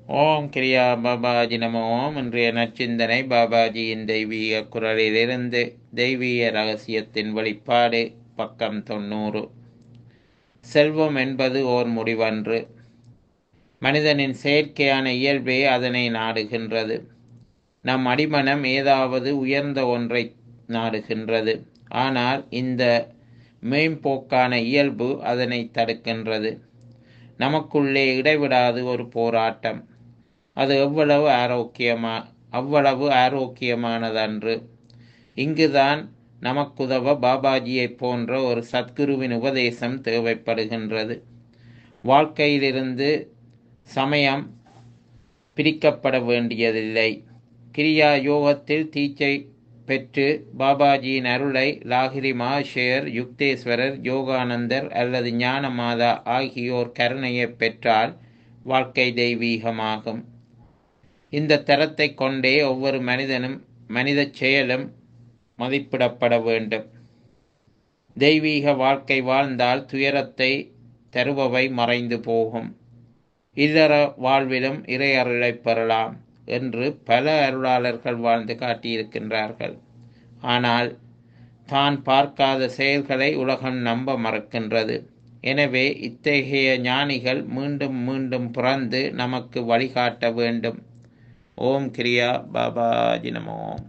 ஓம் கிரியா பாபாஜி நம ஓம் இன்றைய நற்சிந்தனை பாபாஜியின் தெய்வீக குரலிலிருந்து தெய்வீக ரகசியத்தின் வெளிப்பாடு பக்கம் தொண்ணூறு செல்வம் என்பது ஓர் முடிவன்று மனிதனின் செயற்கையான இயல்பே அதனை நாடுகின்றது நம் அடிமனம் ஏதாவது உயர்ந்த ஒன்றை நாடுகின்றது ஆனால் இந்த மேம்போக்கான இயல்பு அதனை தடுக்கின்றது நமக்குள்ளே இடைவிடாது ஒரு போராட்டம் அது எவ்வளவு ஆரோக்கியமா அவ்வளவு ஆரோக்கியமானதன்று இங்குதான் நமக்குதவ பாபாஜியை போன்ற ஒரு சத்குருவின் உபதேசம் தேவைப்படுகின்றது வாழ்க்கையிலிருந்து சமயம் பிரிக்கப்பட வேண்டியதில்லை கிரியா யோகத்தில் தீச்சை பெற்று பாபாஜியின் அருளை லாகிரி மகாஷேயர் யுக்தேஸ்வரர் யோகானந்தர் அல்லது ஞானமாதா ஆகியோர் கருணையை பெற்றால் வாழ்க்கை தெய்வீகமாகும் இந்த தரத்தை கொண்டே ஒவ்வொரு மனிதனும் மனித செயலும் மதிப்பிடப்பட வேண்டும் தெய்வீக வாழ்க்கை வாழ்ந்தால் துயரத்தை தருபவை மறைந்து போகும் இதர வாழ்விலும் இறை அருளை பெறலாம் என்று பல அருளாளர்கள் வாழ்ந்து காட்டியிருக்கின்றார்கள் ஆனால் தான் பார்க்காத செயல்களை உலகம் நம்ப மறக்கின்றது எனவே இத்தகைய ஞானிகள் மீண்டும் மீண்டும் பிறந்து நமக்கு வழிகாட்ட வேண்டும் ஓம் கிரியா பாபாஜி நமோம்